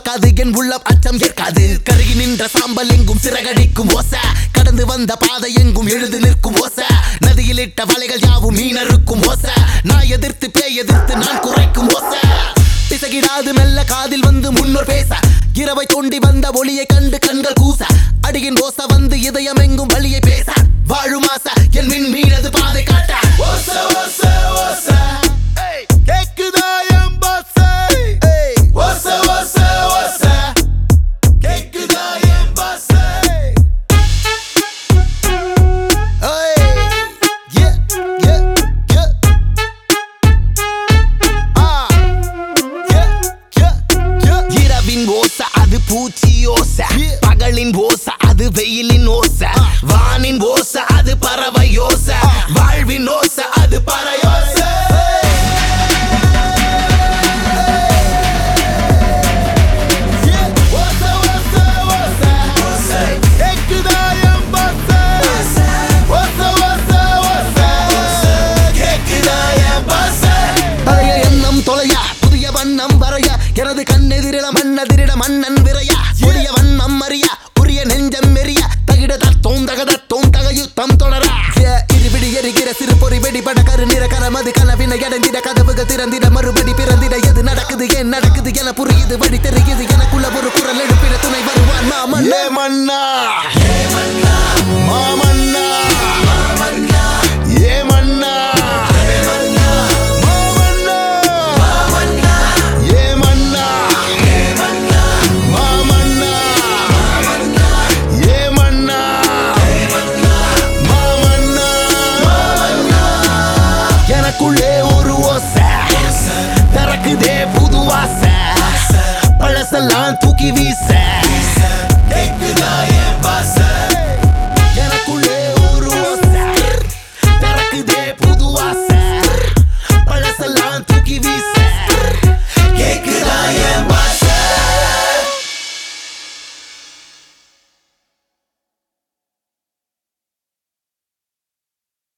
பார்க்காது என் உள்ளம் அச்சம் ஏற்காது கருகி நின்ற சாம்பல் எங்கும் சிறகடிக்கும் ஓச கடந்து வந்த பாதை எங்கும் எழுது நிற்கும் ஓச நதியில் இட்ட வலைகள் யாவும் மீனருக்கும் ஓச நான் எதிர்த்து பேய் எதிர்த்து நான் குறைக்கும் ஓச பிசகிடாது மெல்ல காதில் வந்து முன்னோர் பேச இரவை தோண்டி வந்த ஒளியை கண்டு கண்கள் கூச அடியின் ஓச வந்து இதயம் எங்கும் வழியை பேச வாழும் ஆசை என் மின் மீனது பாதை காட்ட ஓச ஓச ஓச ஏய், கேக்குதா என் பாச ஏய், ஓச ஓச ஓச கேக்குதா என் பாச ஏய், yeah, yeah, yeah. ஆ Yeah, yeah, yeah. இரவின் ஓச அது பூச்சி ஓச பகலின் ஓச அது வெயிலின் ஓச வானின் ஓச அது பறவை ஓச வாழ்வின் ஓச அது பறையோச பழைய எண்ணம் தொலைய புதிய வண்ணம் வரைய எனது கண்ணெதிரிட மண்ணெதிரிட மன்னன் விரைய புதிய வண்ணம் அறிய உரிய நெஞ்சம் மெரிய தகிட தத்தோம் தகத தோம் தக யுத்தம் தொடர இருபிடி எரிகிற சிறு பொறி வெடிபட கரு நிற கரமது கனவினை அடைந்திட கதவுகள் திறந்திட மறுபடி பிறந்திட எது நடக்குது ஏன் நடக்குது என புரியுது வழி தெரியுது எனக்குள்ள ஒரு குரல் எழுப்பிட துணை வருவான் மாமன் ஏ மன்னா மாமன்னா ஏ மன்னா மாமன்னா ஏ மன்னா மாமன்னா ஏ மன்னா மாமன்னா எனக்குள்ளே ஒரு ஓசை திறக்குதே புது ஆசை பழசெல்லாம் தூக்கி வீச